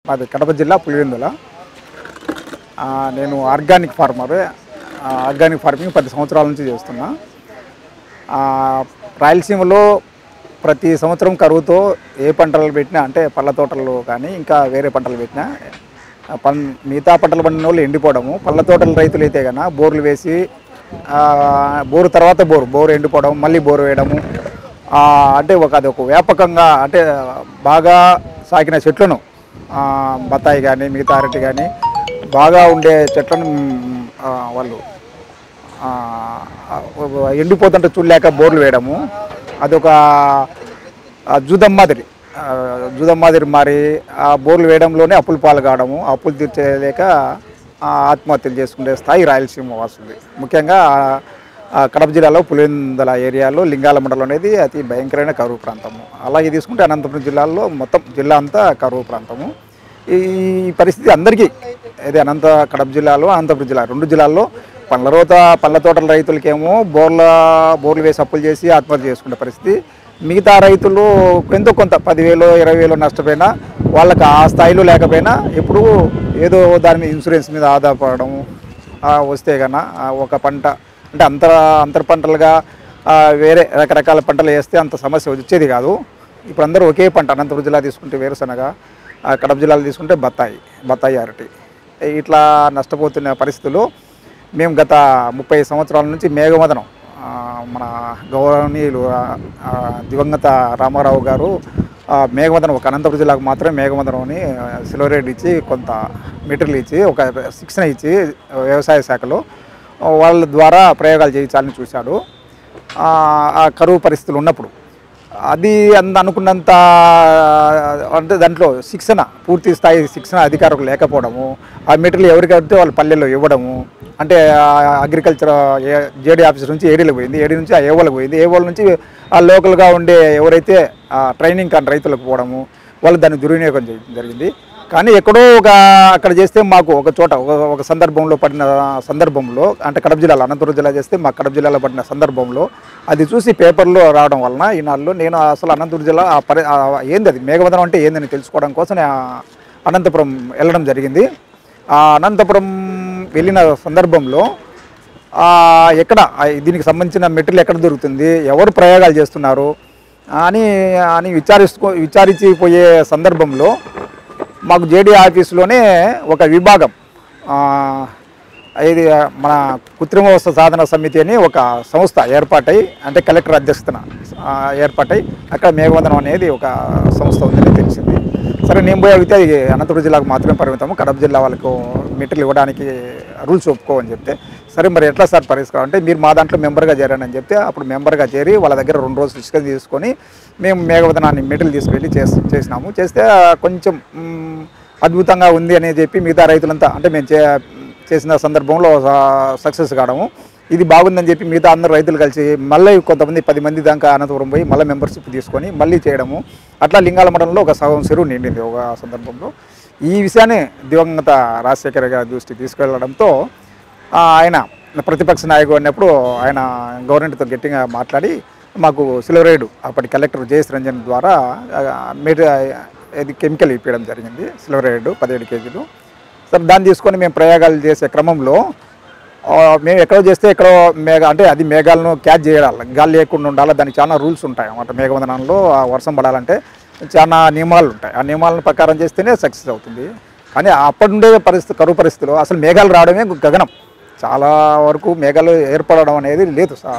మాది కడప జిల్లా పులివెందుల ఆ, నేను ఆర్గానిక్ ఫార్మర్ ఆ, ఆర్గానిక్ ఫార్మింగ్ పది సంవత్సరాల నుంచి చేస్తున్నా ఆ, రాయలసీమలో ప్రతి సంవత్సరం కరువుతో ఏ పంటలు పెట్టినా అంటే పళ్ళ తోటలు కానీ ఇంకా వేరే పంటలు పెట్టినా ఆ, పన్ మిగతా పంటలు పండిన వాళ్ళు ఎండిపోవడము పళ్ళ తోటల రైతులు అయితే కన్నా బోర్లు వేసి ఆ, బోరు తర్వాత బోరు బోరు ఎండిపోవడం మళ్ళీ బోరు వేయడము ఆ, అంటే ఒక అది ఒక వ్యాపకంగా అంటే బాగా సాగిన చెట్లను ఆ, బత్తాయి కానీ మిగతా అరటి కానీ బాగా ఉండే చెట్లను మ్, ఆ, వాళ్ళు ఆ, ఆ, ఎండిపోతుంటే చూడలేక బోర్లు వేయడము అదొక ఆ, జూదం మాదిరి ఆ, జూదం మాదిరి మారి ఆ బోర్లు వేయడంలోనే అప్పులు పాలు కావడము ఆ అప్పులు తీర్చలేక ఆ, ఆత్మహత్యలు చేసుకునే స్థాయి రాయలసీమ వాసులు ముఖ్యంగా ఆ, కడప జిల్లాలో పులివెందుల ఏరియాలో లింగాల మండలం అనేది అతి భయంకరమైన కరువు ప్రాంతము అలాగే తీసుకుంటే అనంతపురం జిల్లాలో మొత్తం జిల్లా అంతా కరువు ప్రాంతము ఈ పరిస్థితి అందరికీ ఇది అనంత కడప జిల్లాలో అనంతపురం జిల్లా రెండు జిల్లాల్లో పండ్ల రోత పండ్ల తోటల రైతులకేమో బోర్ల బోర్లు వేసి అప్పులు చేసి ఆత్మహత్య చేసుకునే పరిస్థితి మిగతా రైతులు ఎంతో కొంత పదివేలు ఇరవై వేలు నష్టపోయినా వాళ్ళకి ఆ స్థాయిలో లేకపోయినా ఎప్పుడు ఏదో దాని మీద ఇన్సూరెన్స్ మీద ఆధారపడడం ఆ, వస్తే కన్నా ఒక పంట అంటే అంతర అంతర పంటలుగా ఆ, వేరే రకరకాల పంటలు వేస్తే అంత సమస్య వచ్చేది కాదు ఇప్పుడు అందరూ ఒకే పంట అనంతపురం జిల్లా తీసుకుంటే వేరుశనగ ఆ, కడప జిల్లాలో తీసుకుంటే బత్తాయి బత్తాయి అరటి ఇట్లా నష్టపోతున్న పరిస్థితులు మేము గత ముప్పై సంవత్సరాల నుంచి మేఘమదనం ఆ, మన గౌరవనీయులు ఆ, ఆ, దివంగత రామారావు గారు ఆ, మేఘమదనం ఒక అనంతపురం జిల్లాకు మాత్రమే మేఘమదనం అని సిల్వర్ రేట్ ఇచ్చి కొంత మెటీరియల్ ఇచ్చి ఒక శిక్షణ ఇచ్చి వ్యవసాయ శాఖలో వాళ్ళ ద్వారా ప్రయోగాలు చేయించాలని చూశాడు ఆ ఆ కరువు పరిస్థితులు ఉన్నప్పుడు అది అంత అనుకున్నంత అంటే దాంట్లో శిక్షణ పూర్తి స్థాయి శిక్షణ అధికారులకు లేకపోవడము ఆ మెటీరియల్ ఎవరికైతే వాళ్ళ పల్లెల్లో ఇవ్వడము అంటే అగ్రికల్చర్ జేడీ ఆఫీసర్ నుంచి ఏడీలకు పోయింది ఏడీ నుంచి ఆ ఏవోలకు పోయింది ఏవోల నుంచి ఆ లోకల్గా ఉండే ఎవరైతే ఆ ట్రైనింగ్ కానీ రైతులకు పోవడము వాళ్ళు దాన్ని దుర్వినియోగం చేయడం జరిగింది కానీ ఎక్కడో ఒక అక్కడ చేస్తే మాకు ఒక చోట ఒక ఒక సందర్భంలో పడిన సందర్భంలో అంటే కడప జిల్లాలో అనంతపురం జిల్లా చేస్తే మా కడప జిల్లాలో పడిన సందర్భంలో అది చూసి పేపర్లో రావడం వలన ఈనాళ్ళు నేను అసలు అనంతపురం జిల్లా ఆ పరి ఆ ఏంది అది మేఘవదనం అంటే ఏందని తెలుసుకోవడం కోసం నేను ఆ అనంతపురం వెళ్ళడం జరిగింది ఆ అనంతపురం వెళ్ళిన సందర్భంలో ఆ, ఎక్కడ ఆ, దీనికి సంబంధించిన మెటీరియల్ ఎక్కడ దొరుకుతుంది ఎవరు ప్రయోగాలు చేస్తున్నారు అని అని విచారిస్తూ విచారించిపోయే సందర్భంలో మాకు జేడీ ఆఫీసులోనే ఒక విభాగం ఆ, ఇది మన కృత్రిమ వస్తు సాధన సమితి అని ఒక సంస్థ ఏర్పాటై అంటే కలెక్టర్ అధ్యక్షతన ఆ, ఏర్పాటై అక్కడ మేఘవందనం అనేది ఒక సంస్థ ఉందని తెలిసింది సరే నేను పోయి అడిగితే అది అనంతపురం జిల్లాకు మాత్రమే పరిమితము కడప జిల్లా వాళ్ళకు మెటీరియల్ ఇవ్వడానికి రూల్స్ ఒప్పుకోవని చెప్తే సరే మరి ఎట్లా సార్ పరిష్కారం అంటే మీరు మా దాంట్లో మెంబర్గా చేరండి అని చెప్తే అప్పుడు మెంబర్గా చేరి వాళ్ళ దగ్గర రెండు రోజులు ఇసుక తీసుకొని మేము మేఘవదనాన్ని మెటీరియల్ తీసుకెళ్ళి చేసి చేసినాము చేస్తే ఆ, కొంచెం మ్, అద్భుతంగా ఉంది అని చెప్పి మిగతా రైతులంతా అంటే మేము చే చేసిన సందర్భంలో సక్సెస్ కావడము ఇది బాగుందని చెప్పి మిగతా అందరు రైతులు కలిసి మళ్ళీ కొంతమంది పది మంది దాకా అనంతపురం పోయి మళ్ళీ మెంబర్షిప్ తీసుకొని మళ్ళీ చేయడము అట్లా లింగాల మండలంలో ఒక సగం చెరువు నిండింది ఒక సందర్భంలో ఈ విషయాన్ని దివంగత రాజశేఖర గారి దృష్టికి తీసుకెళ్లడంతో ఆ, ఆయన ప్రతిపక్ష నాయకుడు అన్నప్పుడు ఆయన గవర్నమెంట్తో గట్టిగా మాట్లాడి మాకు సిల్వరేడు అప్పటి కలెక్టర్ జయస్ రంజన్ ద్వారా మీరు ఇది కెమికల్ ఇప్పించడం జరిగింది సిల్వరేడు పదిహేడు కేజీలు సరే దాన్ని తీసుకొని మేము ప్రయోగాలు చేసే క్రమంలో ఆ, మేము ఎక్కడో చేస్తే ఎక్కడో మేఘ అంటే అది మేఘాలను క్యాచ్ చేయాలి గాలి లేకుండా ఉండాలి దానికి చాలా రూల్స్ ఉంటాయి అన్నమాట మేఘవందనంలో ఆ వర్షం పడాలంటే చాలా నియమాలు ఉంటాయి ఆ నియమాలను ప్రకారం చేస్తేనే సక్సెస్ అవుతుంది కానీ అప్పటి ఉండే పరిస్థితి కరువు పరిస్థితులు అసలు మేఘాలు రావడమే గగనం చాలా వరకు మేఘాలు ఏర్పడడం అనేది లేదు సా-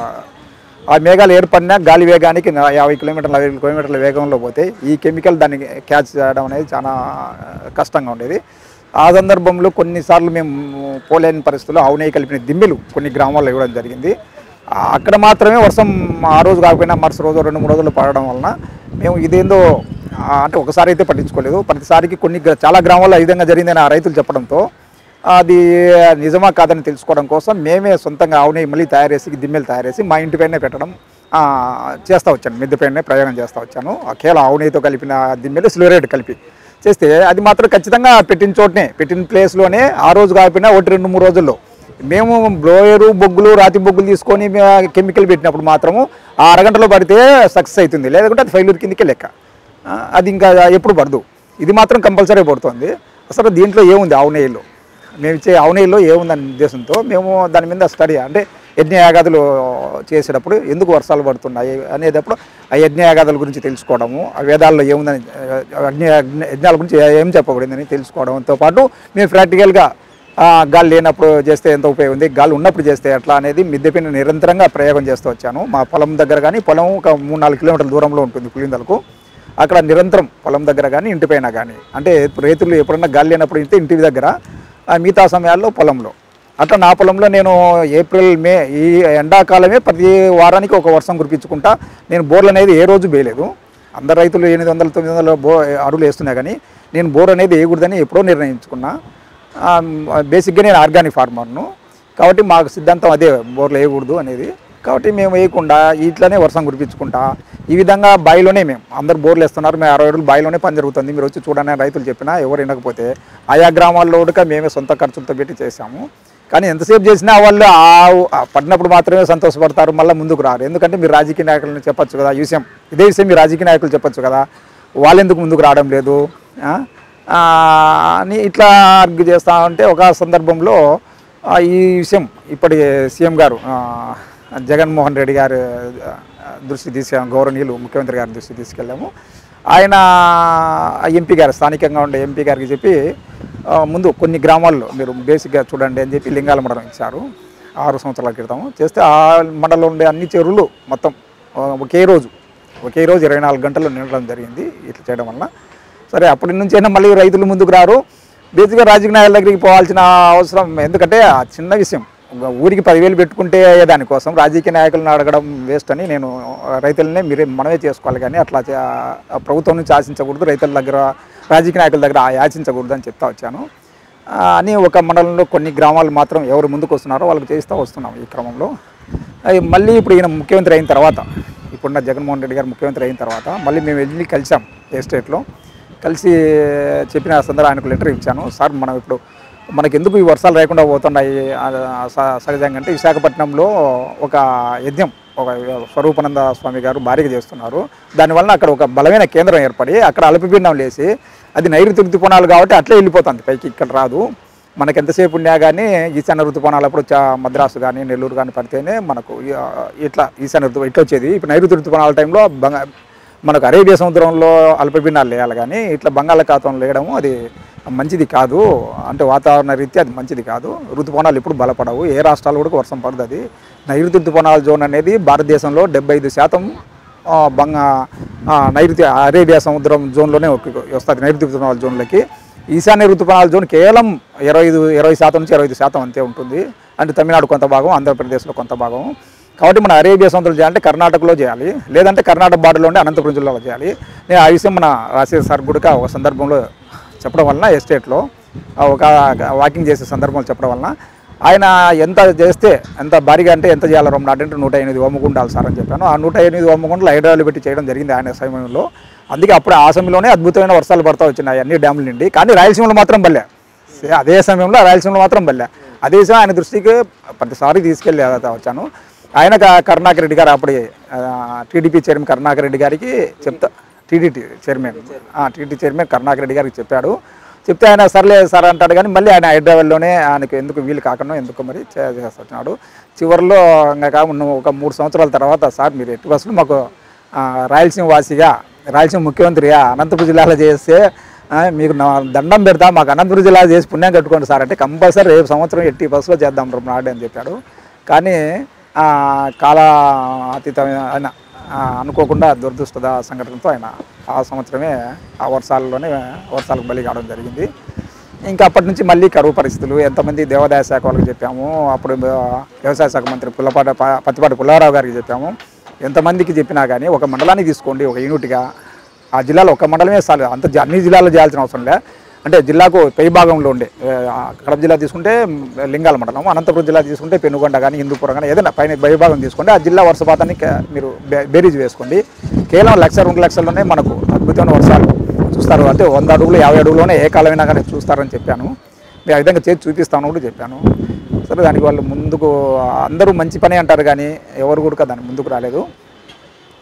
ఆ మేఘాలు ఏర్పడినా గాలి వేగానికి నా- యాభై కిలోమీటర్ల అరవై కిలోమీటర్ల వేగంలో పోతే ఈ కెమికల్ దాన్ని క్యాచ్ చేయడం అనేది చాలా కష్టంగా ఉండేది ఆ సందర్భంలో కొన్నిసార్లు మేము పోలేని పరిస్థితుల్లో అవునయ్య కలిపిన దిమ్మెలు కొన్ని గ్రామాల్లో ఇవ్వడం జరిగింది ఆ, అక్కడ మాత్రమే వర్షం ఆ రోజు కాకపోయినా మరుసటి రోజు రెండు మూడు రోజులు పడడం వలన మేము ఇదేందో ఆ, అంటే ఒకసారి అయితే పట్టించుకోలేదు ప్రతిసారికి కొన్ని గ్రా- చాలా గ్రామాల్లో ఈ విధంగా జరిగిందని ఆ రైతులు చెప్పడంతో అది నిజమా కాదని తెలుసుకోవడం కోసం మేమే సొంతంగా ఆవుని మళ్ళీ తయారు చేసి దిమ్మెలు తయారు చేసి మా ఇంటి పైనే పెట్టడం ఆ, చేస్తా వచ్చాను మిద్దె పైనే ప్రయోగం చేస్తా వచ్చాను ఆ కేవలం ఆవునేతో కలిపిన దిమ్మెలు సిల్వరేట్ కలిపి చేస్తే అది మాత్రం ఖచ్చితంగా పెట్టిన చోటనే పెట్టిన ప్లేస్లోనే ఆ రోజు కాకపోయినా ఒకటి రెండు మూడు రోజుల్లో మేము బ్లోయరు బొగ్గులు రాతి బొగ్గులు తీసుకొని కెమికల్ పెట్టినప్పుడు మాత్రము ఆ అరగంటలో పడితే సక్సెస్ అవుతుంది లేదంటే అది ఫైలూర్ కిందకే లెక్క ఆ, అది ఇంకా ఎప్పుడు పడదు ఇది మాత్రం కంపల్సరీ పడుతుంది అసలు దీంట్లో ఏముంది ఆవు నెయ్యిలో మేము ఇచ్చే ఆవు నెయ్యిలో ఏముందనే ఉద్దేశంతో మేము దాని మీద స్టడీ అంటే యజ్ఞ యాగాదులు చేసేటప్పుడు ఎందుకు వర్షాలు పడుతున్నాయి అనేటప్పుడు ఆ యజ్ఞ యాగాదుల గురించి తెలుసుకోవడము ఆ వేదాల్లో ఏముందని ఆ, యజ్ఞ యజ్ఞ- యజ్ఞాల గురించి ఏం చెప్పబడిందని తెలుసుకోవడంతో పాటు మేము ప్రాక్టికల్గా ఆ, గాలి లేనప్పుడు చేస్తే ఎంత ఉపయోగం ఉంది గాలి ఉన్నప్పుడు చేస్తే ఎట్లా అనేది మిద్దె పైన నిరంతరంగా ప్రయోగం చేస్తూ వచ్చాను మా పొలం దగ్గర కానీ పొలం ఒక మూడు నాలుగు కిలోమీటర్ల దూరంలో ఉంటుంది పులిందలకు అక్కడ నిరంతరం పొలం దగ్గర కానీ ఇంటిపైన కానీ అంటే రైతులు ఎప్పుడన్నా గాలి లేనప్పుడు అయితే ఇంటి దగ్గర ఆ మిగతా సమయాల్లో పొలంలో అట్లా నా పొలంలో నేను ఏప్రిల్ మే ఈ ఎండాకాలమే ప్రతి వారానికి ఒక వర్షం కురిపించుకుంటా నేను బోర్లు అనేది ఏ రోజు వేయలేదు అందరు రైతులు ఎనిమిది వందల తొమ్మిది వందల బో అడుగులు వేస్తున్నాయి కానీ నేను బోర్ అనేది వేయకూడదని ఎప్పుడో నిర్ణయించుకున్నా ఆ, బేసిక్గా నేను ఆర్గానిక్ ఫార్మర్ను కాబట్టి మాకు సిద్ధాంతం అదే బోర్లు వేయకూడదు అనేది కాబట్టి మేము వేయకుండా ఇట్లనే వర్షం కురిపించుకుంటా ఈ విధంగా బావిలోనే మేము అందరు బోర్లు వేస్తున్నారు మేము అరవై రోజులు బావిలోనే పని జరుగుతుంది మీరు వచ్చి చూడని రైతులు చెప్పినా ఎవరు వినకపోతే ఆయా గ్రామాల్లో కూడా మేమే సొంత ఖర్చులతో పెట్టి చేశాము కానీ ఎంతసేపు చేసినా వాళ్ళు ఆ ఆ పడినప్పుడు మాత్రమే సంతోషపడతారు మళ్ళీ ముందుకు రారు ఎందుకంటే మీరు రాజకీయ నాయకులను చెప్పొచ్చు కదా ఈ విషయం ఇదే విషయం మీరు రాజకీయ నాయకులు చెప్పొచ్చు కదా వాళ్ళు ఎందుకు ముందుకు రావడం లేదు ఆ? ఆ, అని ఇట్లా అర్గ్యూ చేస్తా ఉంటే ఒక సందర్భంలో ఆ, ఈ విషయం ఇప్పటి సీఎం గారు ఆ, జగన్మోహన్ రెడ్డి గారు ఆ, దృష్టి తీసుకెళ్ళాము గౌరవనీయులు ముఖ్యమంత్రి గారి దృష్టి తీసుకెళ్ళాము ఆయన ఎంపీ గారు స్థానికంగా ఉండే ఎంపీ గారికి చెప్పి ఆ, ముందు కొన్ని గ్రామాల్లో మీరు బేసిక్గా చూడండి అని చెప్పి లింగాల మండలం ఇచ్చారు ఆరు సంవత్సరాల క్రితం చేస్తే ఆ మండలంలో ఉండే అన్ని చెరువులు మొత్తం ఆ, ఒకే రోజు ఒకే రోజు ఇరవై నాలుగు గంటలు నిండడం జరిగింది ఇట్లా చేయడం వల్ల సరే అప్పటి నుంచైనా మళ్ళీ రైతులు ముందుకు రారు బేసిక్గా రాజకీయ నాయకుల దగ్గరికి పోవాల్సిన అవసరం ఎందుకంటే ఆ చిన్న విషయం ఒక ఊరికి పదివేలు పెట్టుకుంటే దానికోసం రాజకీయ నాయకులను అడగడం వేస్ట్ అని నేను రైతులనే మీరే మనమే చేసుకోవాలి కానీ అట్లా చే- ఆ ప్రభుత్వం నుంచి ఆశించకూడదు రైతుల దగ్గర రాజకీయ నాయకుల దగ్గర యాచించకూడదు అని చెప్తా వచ్చాను ఆ, అని ఒక మండలంలో కొన్ని గ్రామాలు మాత్రం ఎవరు ముందుకు వస్తున్నారో వాళ్ళకి చేస్తూ వస్తున్నాం ఈ క్రమంలో అయి మళ్ళీ ఇప్పుడు ఈయన ముఖ్యమంత్రి అయిన తర్వాత ఇప్పుడున్న జగన్మోహన్ రెడ్డి గారు ముఖ్యమంత్రి అయిన తర్వాత మళ్ళీ మేము వెళ్ళి కలిసాం ఎస్టేట్లో కలిసి చెప్పిన సందర్భం ఆయనకు లెటర్ ఇచ్చాను సార్ మనం ఇప్పుడు మనకి ఎందుకు ఈ వర్షాలు లేకుండా పోతున్నాయి ఆ, స- సహజంగా అంటే విశాఖపట్నంలో ఒక యజ్ఞం ఒక స్వరూపానంద స్వామి గారు భారీగా చేస్తున్నారు దానివల్ల అక్కడ ఒక బలమైన కేంద్రం ఏర్పడి అక్కడ అల్పపీడనం లేసి అది నైరుతి ఋతుపవనాలు కాబట్టి అట్లే వెళ్ళిపోతుంది పైకి ఇక్కడ రాదు మనకి ఎంతసేపు ఉన్నా కానీ ఈశాన్య ఋతుపవనాలు అప్పుడు చా మద్రాసు కానీ నెల్లూరు కానీ పడితేనే మనకు ఈ- ఇట్లా ఈశాన్య ఋతు ఇట్లా వచ్చేది ఇప్పుడు నైరుతి ఋతుపవనాల టైంలో బంగ మనకు అరేబియా సముద్రంలో అల్పపీడనాలు లేయాలి కానీ ఇట్లా బంగాళాఖాతంలో లేయడము అది మంచిది కాదు అంటే వాతావరణ రీత్యా అది మంచిది కాదు ఋతుపవనాలు ఎప్పుడు బలపడవు ఏ రాష్ట్రాలు కూడా వర్షం పడదు అది నైరుతి ఋతుపవనాల జోన్ అనేది భారతదేశంలో డెబ్బై ఐదు శాతం ఆ, బంగా ఆ, నైరుతి అరేబియా సముద్రం జోన్లోనే ఒక- వస్తుంది నైరుతి ఋతుపవనాల జోన్లకి ఈశాన్య ఋతుపవనాల జోన్ కేవలం ఇరవై ఐదు ఇరవై శాతం నుంచి ఇరవై ఐదు శాతం అంతే ఉంటుంది అంటే తమిళనాడు కొంత భాగం ఆంధ్రప్రదేశ్లో కొంత భాగం కాబట్టి మన అరేబియా సముద్రం చేయాలంటే కర్ణాటకలో చేయాలి లేదంటే కర్ణాటక బార్డర్లో ఉండే అనంతపురం జిల్లాలో చేయాలి నేను ఆ విషయం మన రాజశేఖర్ సార్ కూడా ఒక సందర్భంలో చెప్పడం వలన ఎస్టేట్లో ఆ ఒక వాకింగ్ చేసే సందర్భంలో చెప్పడం వలన ఆయన ఎంత చేస్తే ఎంత భారీగా అంటే ఎంత చేయాలి రెండు నాటి అంటే నూట ఎనిమిది ఓమగుండాలి సార్ అని చెప్పాను ఆ నూట ఎనిమిది ఓమగుండలు హైడ్రాలు పెట్టి చేయడం జరిగింది ఆయన సమయంలో అందుకే అప్పుడు ఆ సమయంలోనే అద్భుతమైన వర్షాలు పడతా వచ్చినాయి అన్ని డ్యాముల నుండి కానీ రాయలసీమలో మాత్రం బల్లే సే- అదే సమయంలో రాయలసీమలో మాత్రం బల్లే అదే విషయం ఆయన దృష్టికి ప్రతిసారి తీసుకెళ్ళి వచ్చాను ఆయన క- కరుణాకర్ రెడ్డి గారు అప్పుడు టీడీపీ చైర్మన్ కరుణాకర్ రెడ్డి గారికి చెప్తా TTD chairman TD chairman Karunakar Reddy గారికి చెప్పాడు చెప్తే ఆయన సర్లే సార్ అంటాడు కానీ మళ్ళీ ఆయన హైదరాబాద్లోనే ఆయనకు ఎందుకు వీలు కాకుండా ఎందుకు మరి చే- చేస్తున్నాడు చివరిలో ఇంకా కా- ఉన్న ఒక మూడు సంవత్సరాల తర్వాత సార్ మీరు ఎట్టి బస్సులు మాకు ఆ, రాయలసీమ వాసిగా రాయలసీమ ముఖ్యమంత్రిగా అనంతపురం జిల్లాలో చేస్తే ఆ, మీకు నా దండం పెడతా మాకు అనంతపురం జిల్లా చేసి పుణ్యం కట్టుకోండి సార్ అంటే కంపల్సరీ రేపు సంవత్సరం ఎట్టి బస్సులో చేద్దాం నాడు అని చెప్పాడు కానీ ఆ, కాల అతీతమైన ఆయన ఆ, అనుకోకుండా దురదృష్టద సంఘటనతో ఆయన ఆ సంవత్సరమే ఆ వర్షాలలోనే వర్షాలకు బలి కావడం జరిగింది ఇంకా అప్పటి నుంచి మళ్ళీ కరువు పరిస్థితులు ఎంతమంది దేవాదాయ శాఖ వాళ్ళకి చెప్పాము అప్పుడు ఆ, వ్యవసాయ శాఖ మంత్రి పుల్లపాట ప- పత్తిపాటి పుల్లారావు గారికి చెప్పాము ఎంతమందికి చెప్పినా కానీ ఒక మండలాన్ని తీసుకోండి ఒక యూనిట్గా ఆ జిల్లాలో ఒక మండలమే చాలు అంత జ- అన్ని జిల్లాల్లో చేయాల్సిన అవసరం లే అంటే జిల్లాకు పై భాగంలో ఉండే ఆ, కడప జిల్లా తీసుకుంటే మ్, లింగాల మండలం అనంతపురం జిల్లా తీసుకుంటే పెనుగొండ కానీ హిందూపురం కానీ ఏదైనా పైన పై భాగం తీసుకుంటే ఆ జిల్లా వర్షపాతాన్ని కే- మీరు బే- బేరీజ్ వేసుకోండి కేవలం లక్ష రెండు లక్షల్లోనే మనకు అద్భుతమైన వర్షాలు చూస్తారు అంటే వంద అడుగులు యాభై అడుగులోనే ఏ కాలమైనా కానీ చూస్తారని చెప్పాను నేను ఆ విధంగా చేసి చూపిస్తాను కూడా చెప్పాను సరే దానికి వాళ్ళు ముందుకు అందరూ మంచి పని అంటారు కానీ ఎవరు కూడా దాని ముందుకు రాలేదు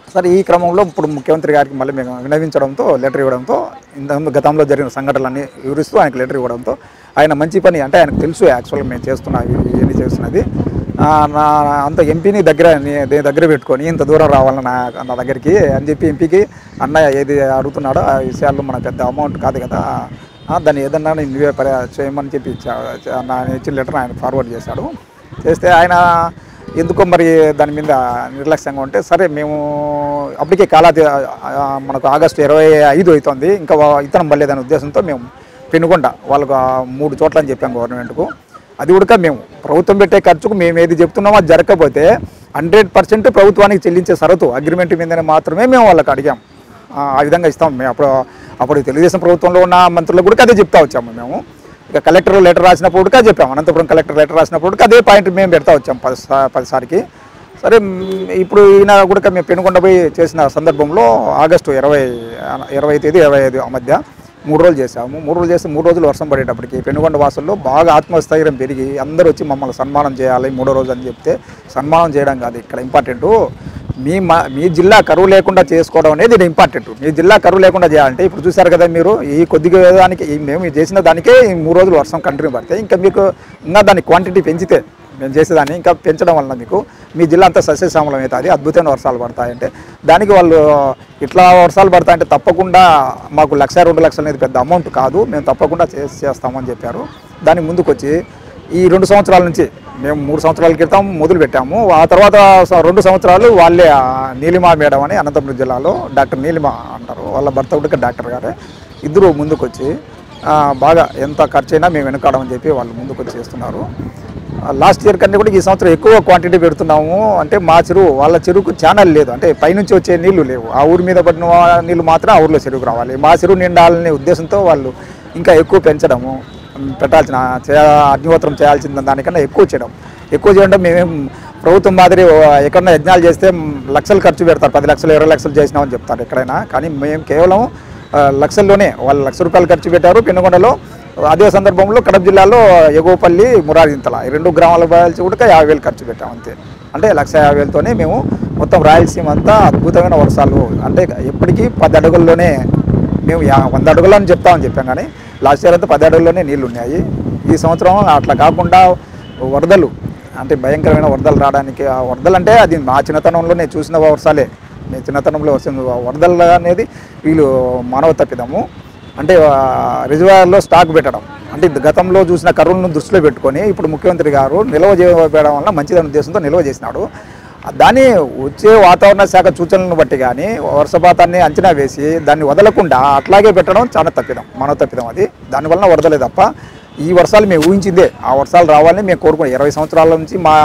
సరే ఈ క్రమంలో ఇప్పుడు ముఖ్యమంత్రి గారికి మళ్ళీ మేము వినవించడంతో లెటర్ ఇవ్వడంతో ఇంతకుముందు గతంలో జరిగిన సంఘటనలన్నీ వివరిస్తూ ఆయనకు లెటర్ ఇవ్వడంతో ఆయన మంచి పని అంటే ఆయనకు తెలుసు యాక్చువల్గా మేము చేస్తున్నా ఇవన్నీ చేస్తున్నది ఆ, నా అంత ఎంపీని దగ్గర నీ- నీ దగ్గర పెట్టుకొని ఇంత దూరం రావాలని నా నా దగ్గరికి అని చెప్పి ఎంపీకి అన్నయ్య ఏది అడుగుతున్నాడో ఆ విషయాల్లో మన పెద్ద అమౌంట్ కాదు కదా ఆ, దాన్ని ఏదన్నా నేను నువ్వే పరి చేయమని చెప్పి ఇచ్చా- చ- నా ఇచ్చిన లెటర్ ఆయన ఫార్వర్డ్ చేశాడు చేస్తే ఆయన ఎందుకో మరి దాని మీద నిర్లక్ష్యంగా ఉంటే సరే మేము అప్పటికే కాలాది ఆ, మనకు ఆగస్టు ఇరవై ఐదు అవుతుంది ఇంకా వా- ఇతనం పడలేదనే ఉద్దేశంతో మేము పెనుకొండ వాళ్ళకు ఆ మూడు చోట్ల అని చెప్పాం గవర్నమెంట్కు అది కూడా మేము ప్రభుత్వం పెట్టే ఖర్చుకు మేము ఏది చెప్తున్నామో అది జరగకపోతే హండ్రెడ్ పర్సెంట్ ప్రభుత్వానికి చెల్లించే సరతు అగ్రిమెంట్ మీదనే మాత్రమే మేము వాళ్ళకి అడిగాం ఆ ఆ విధంగా ఇస్తాం మేము అప్పుడు అప్పుడు తెలుగుదేశం ప్రభుత్వంలో ఉన్న మంత్రులకు కూడా అదే చెప్తా వచ్చాము మేము ఇక కలెక్టర్ లెటర్ రాసినప్పుడు కూడా చెప్పాము అనంతపురం కలెక్టర్ లెటర్ రాసినప్పుడు కూడా అదే పాయింట్ మేము పెడతా వచ్చాం పది సా- పదిసారికి సరే మ్, ఇప్పుడు ఈయన కూడా మేము పెనుకొండ పోయి చేసిన సందర్భంలో ఆగస్టు ఇరవై ఇరవై తేదీ ఇరవై ఐదు ఆ మధ్య మూడు రోజులు చేసాము మూడు రోజులు చేస్తే మూడు రోజులు వర్షం పడేటప్పటికి పెనుగొండ వాసుల్లో బాగా ఆత్మస్థైర్యం పెరిగి అందరూ వచ్చి మమ్మల్ని సన్మానం చేయాలి మూడో రోజు అని చెప్తే సన్మానం చేయడం కాదు ఇక్కడ ఇంపార్టెంట్ మీ మా మీ జిల్లా కరువు లేకుండా చేసుకోవడం అనేది ఇది ఇంపార్టెంట్ మీ జిల్లా కరువు లేకుండా చేయాలంటే ఇప్పుడు చూసారు కదా మీరు ఈ కొద్దిగా దానికి ఈ మేము చేసిన దానికే ఈ మూడు రోజులు వర్షం కంటిన్యూ పడితే ఇంకా మీకు ఇంకా దాని క్వాంటిటీ పెంచితే మేము చేసేదాన్ని ఇంకా పెంచడం వల్ల మీకు మీ జిల్లా అంతా సస్యశ్యామలం అవుతుంది అద్భుతమైన వర్షాలు పడతాయంటే దానికి వాళ్ళు ఇట్లా వర్షాలు పడతాయంటే తప్పకుండా మాకు లక్ష రెండు లక్షలు అనేది పెద్ద అమౌంట్ కాదు మేము తప్పకుండా చేసి చేస్తామని చెప్పారు దానికి ముందుకు వచ్చి ఈ రెండు సంవత్సరాల నుంచి మేము మూడు సంవత్సరాల క్రితం మొదలు పెట్టాము ఆ తర్వాత స- రెండు సంవత్సరాలు వాళ్ళే ఆ నీలిమ మేడం అని అనంతపురం జిల్లాలో డాక్టర్ నీలిమ అంటారు వాళ్ళ భర్త కూడా డాక్టర్ గారే ఇద్దరు ముందుకు వచ్చి ఆ, బాగా ఎంత ఖర్చు అయినా మేము వెనకాడమని చెప్పి వాళ్ళు ముందుకు వచ్చి చేస్తున్నారు లాస్ట్ ఇయర్ కంటే కూడా ఈ సంవత్సరం ఎక్కువ క్వాంటిటీ పెడుతున్నాము అంటే మా చెరువు వాళ్ళ చెరువుకు ఛానల్ లేదు అంటే పైనుంచి వచ్చే నీళ్లు లేవు ఆ ఊరి మీద పడిన వా- నీళ్లు మాత్రం ఆ ఊరిలో చెరువుకు రావాలి మా చెరువు నిండాలనే ఉద్దేశంతో వాళ్ళు ఇంకా ఎక్కువ పెంచడము ఉమ్, పెట్టాల్సిన చేయ అగ్నిహోత్రం చేయాల్సిన దానికన్నా ఎక్కువ చేయడం ఎక్కువ చేయడం మేమేం ప్రభుత్వం మాదిరి ఓ, ఎక్కడన్నా యజ్ఞాలు చేస్తే మ్, లక్షలు ఖర్చు పెడతారు పది లక్షలు ఇరవై లక్షలు చేసినామని చెప్తారు ఎక్కడైనా కానీ మేము కేవలం ఆ, లక్షల్లోనే వాళ్ళు లక్ష రూపాయలు ఖర్చు పెట్టారు పెనుగొండలో అదే సందర్భంలో కడప జిల్లాలో ఎగోపల్లి మురారింతల ఈ రెండు గ్రామాల బాల్చి కూడా యాభై వేలు ఖర్చు పెట్టాం అంతే అంటే లక్ష యాభై వేలతోనే మేము మొత్తం రాయలసీమ అంతా అద్భుతమైన వర్షాలు అంటే ఎప్పటికీ పది అడుగుల్లోనే మేము యా- వంద అడుగులు అని చెప్తామని చెప్పాం కానీ లాస్ట్ ఇయర్ అంతా పది అడుగుల్లోనే నీళ్లు ఉన్నాయి ఈ సంవత్సరం అట్లా కాకుండా వరదలు అంటే భయంకరమైన వరదలు రావడానికి ఆ వరదలు అంటే అది మా చిన్నతనంలో నేను చూసిన వర్షాలే నేను చిన్నతనంలో వచ్చిన వరదలు అనేది వీళ్ళు మానవ తప్పిదము అంటే రిజర్వాయర్లో స్టాక్ పెట్టడం అంటే ఇది గతంలో చూసిన కరువులను దృష్టిలో పెట్టుకొని ఇప్పుడు ముఖ్యమంత్రి గారు నిల్వ చేయడం వల్ల మంచిదనే ఉద్దేశంతో నిల్వ చేసినాడు దాన్ని వచ్చే వాతావరణ శాఖ సూచనలను బట్టి కానీ వర్షపాతాన్ని అంచనా వేసి దాన్ని వదలకుండా అట్లాగే పెట్టడం చాలా తప్పిదం మన తప్పిదం అది దానివల్ల వరదలే తప్ప ఈ వర్షాలు మేము ఊహించిందే ఆ వర్షాలు రావాలని మేము కోరుకున్నాం ఇరవై సంవత్సరాల నుంచి మా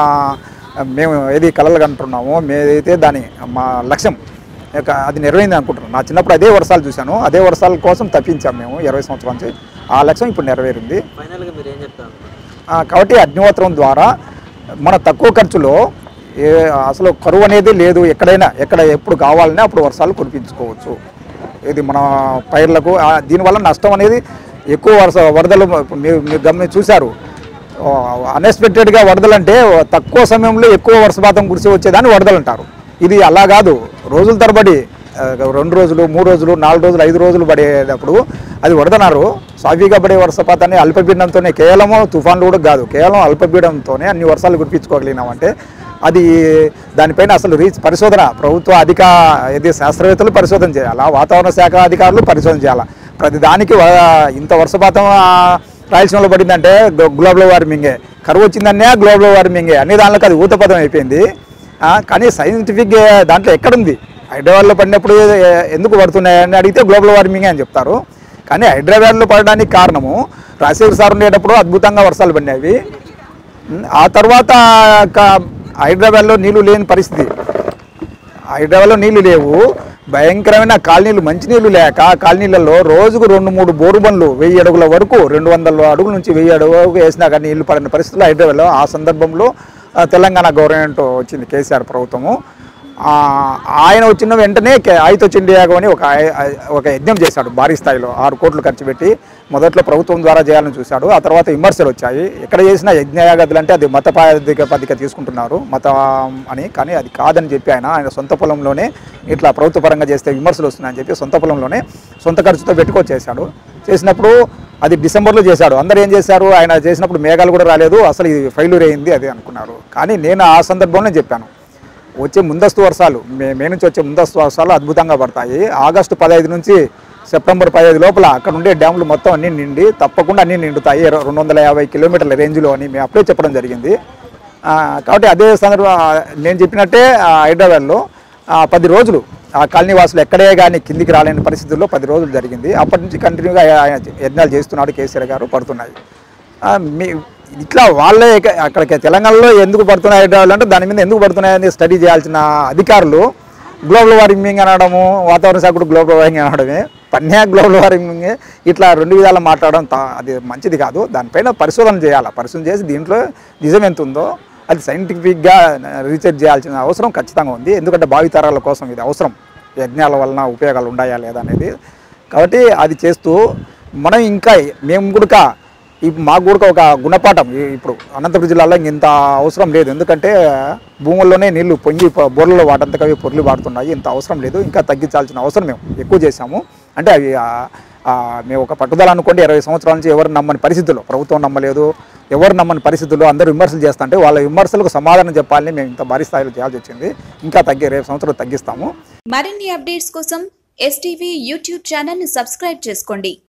మేము ఏది కలలు కంటున్నామో మేదైతే దాని మా లక్ష్యం ఇక అది నెరవేరింది అనుకుంటున్నాను నా చిన్నప్పుడు అదే వర్షాలు చూశాను అదే వర్షాల కోసం తప్పించాం మేము ఇరవై సంవత్సరాల నుంచి ఆ లక్ష్యం ఇప్పుడు నెరవేరింది ఫైనల్గా మీరు ఏం చెప్తారు ఆ, కాబట్టి అగ్నిహోత్రం ద్వారా మన తక్కువ ఖర్చులో ఏ అసలు కరువు అనేది లేదు ఎక్కడైనా ఎక్కడ ఎప్పుడు కావాలనే అప్పుడు వర్షాలు కురిపించుకోవచ్చు ఇది మన పైర్లకు ఆ, దీనివల్ల నష్టం అనేది ఎక్కువ వర్ష వరదలు ఇప్పుడు మీరు మీరు గమని చూశారు అన్ఎక్స్పెక్టెడ్గా వరదలు అంటే తక్కువ సమయంలో ఎక్కువ వర్షపాతం కురిసి వచ్చేదాన్ని వరదలు అంటారు ఇది అలా కాదు రోజుల తరబడి ఆ, రెండు రోజులు మూడు రోజులు నాలుగు రోజులు ఐదు రోజులు పడేటప్పుడు అది వరదన్నారు సాఫీగా పడే వర్షపాతాన్ని అల్పపీడనంతోనే కేవలము తుఫాన్లు కూడా కాదు కేవలం అల్పపీడనంతోనే అన్ని వర్షాలు కురిపించుకోగలిగినామంటే అది దానిపైన అసలు రీచ్ పరిశోధన ప్రభుత్వ అధిక ఇది శాస్త్రవేత్తలు పరిశోధన చేయాలా వాతావరణ శాఖ అధికారులు పరిశోధన చేయాలా ప్రతి దానికి వ- ఇంత వర్షపాతం ఆ, రాయలసీమలో పడిందంటే గ్లో- గ్లోబల్ వార్మింగే కరువు వచ్చిందనే గ్లోబల్ వార్మింగే అన్ని దానిలోకి అది ఊతపదం అయిపోయింది ఆ, కానీ సైంటిఫిక్ దాంట్లో ఎక్కడుంది హైదరాబాద్లో పడినప్పుడు ఏ- ఎందుకు పడుతున్నాయని అడిగితే గ్లోబల్ వార్మింగ్ అని చెప్తారు కానీ హైదరాబాద్లో పడడానికి కారణము రాజశేఖర్ సార్ ఉండేటప్పుడు అద్భుతంగా వర్షాలు పడినవి ఉమ్, ఆ తర్వాత క- హైదరాబాద్లో నీళ్లు లేని పరిస్థితి హైదరాబాద్లో నీళ్లు లేవు భయంకరమైన కాలనీలు మంచినీళ్ళు లేక కాలనీలలో రోజుకు రెండు మూడు బోరు బండ్లు వెయ్యి అడుగుల వరకు రెండు వందల అడుగుల నుంచి వెయ్యి అడుగు వేసినా కానీ నీళ్లు పడిన పరిస్థితులు హైదరాబాద్లో ఆ సందర్భంలో ఆ, తెలంగాణ గవర్నమెంట్ వచ్చింది కేసీఆర్ ప్రభుత్వము ఆ, ఆయన వచ్చిన వెంటనే కే- ఆయుధ చండీ యాగం అని ఒక ఆయ- ఆయ- ఒక యజ్ఞం చేశాడు భారీ స్థాయిలో ఆరు కోట్లు ఖర్చు పెట్టి మొదట్లో ప్రభుత్వం ద్వారా చేయాలని చూశాడు ఆ తర్వాత విమర్శలు వచ్చాయి ఎక్కడ చేసినా యజ్ఞయాగదులు అంటే అది మత పద్ధతిగా తీసుకుంటున్నారు మతం అని కానీ అది కాదని చెప్పి ఆయన ఆయన సొంత పొలంలోనే ఇట్లా ప్రభుత్వ పరంగా చేస్తే విమర్శలు వస్తున్నాయని చెప్పి సొంత పొలంలోనే సొంత ఖర్చుతో పెట్టుకొని చేశాడు చేసినప్పుడు అది డిసెంబర్లో చేశాడు అందరూ ఏం చేశారు ఆయన చేసినప్పుడు మేఘాలు కూడా రాలేదు అసలు ఇది ఫెయిల్యూర్ అయింది అది అనుకున్నారు కానీ నేను ఆ సందర్భంలో చెప్పాను వచ్చే ముందస్తు వర్షాలు మే మే నుంచి వచ్చే ముందస్తు వర్షాలు అద్భుతంగా పడతాయి ఆగస్టు పదహైదు నుంచి సెప్టెంబర్ పదహైదు లోపల అక్కడ ఉండే డ్యాములు మొత్తం అన్నీ నిండి తప్పకుండా అన్నీ నిండుతాయి ఇర- రెండు వందల యాభై కిలోమీటర్ల రేంజ్లో అని మేము అప్పుడే చెప్పడం జరిగింది ఆ, కాబట్టి అదే సందర్భం ఆ, నేను చెప్పినట్టే ఆ, హైదరాబాద్లో ఆ, పది రోజులు ఆ కాలనీ వాసులు ఎక్కడే కానీ కిందికి రాలేని పరిస్థితుల్లో పది రోజులు జరిగింది అప్పటి నుంచి కంటిన్యూగా ఆయన యజ్ఞాలు చేస్తున్నాడు కేసీఆర్ గారు పడుతున్నాయి ఆ, మీ ఇట్లా వాళ్ళే ఇక- అక్కడికి తెలంగాణలో ఎందుకు పడుతున్నాయి హైదరాబాద్ అంటే దాని మీద ఎందుకు పడుతున్నాయని స్టడీ చేయాల్సిన అధికారులు గ్లోబల్ వార్మింగ్ అనడము వాతావరణ శాఖ కూడా గ్లోబల్ వార్మింగ్ అనడమే పన్యా గ్లోబల్ వార్మింగ్ ఇట్లా రెండు విధాలు మాట్లాడడం తా- అది మంచిది కాదు దానిపైన పరిశోధన చేయాలి పరిశోధన చేసి దీంట్లో నిజం ఎంత ఉందో అది సైంటిఫిక్గా రీసెర్చ్ చేయాల్సిన అవసరం ఖచ్చితంగా ఉంది ఎందుకంటే భావితరాల కోసం ఇది అవసరం యజ్ఞాల వలన ఉపయోగాలు ఉన్నాయా లేదా అనేది కాబట్టి అది చేస్తూ మనం ఇంకా మేము కూడా ఇప్పుడు మాకు కూడా ఒక గుణపాఠం ఈ- ఇప్పుడు అనంతపురం జిల్లాలో ఇంత అవసరం లేదు ఎందుకంటే భూముల్లోనే నీళ్లు పొంగి ప- బోర్లలో వాటంతకవి పొర్లు వాడుతున్నాయి ఇంత అవసరం లేదు ఇంకా తగ్గించాల్సిన అవసరం మేము ఎక్కువ చేశాము అంటే అవి ఆ, ఆ, మేము ఒక పట్టుదల అనుకోండి ఇరవై సంవత్సరాల నుంచి ఎవరు నమ్మని పరిస్థితుల్లో ప్రభుత్వం నమ్మలేదు ఎవరు నమ్మని పరిస్థితుల్లో అందరూ విమర్శలు చేస్తుంటే వాళ్ళ విమర్శలకు సమాధానం చెప్పాలని మేము ఇంత భారీ స్థాయిలో చేయాల్సి వచ్చింది ఇంకా తగ్గి రేపు సంవత్సరం తగ్గిస్తాము మరిన్ని అప్డేట్స్ కోసం ఎస్టీవీ యూట్యూబ్ ఛానల్ని సబ్స్క్రైబ్ చేసుకోండి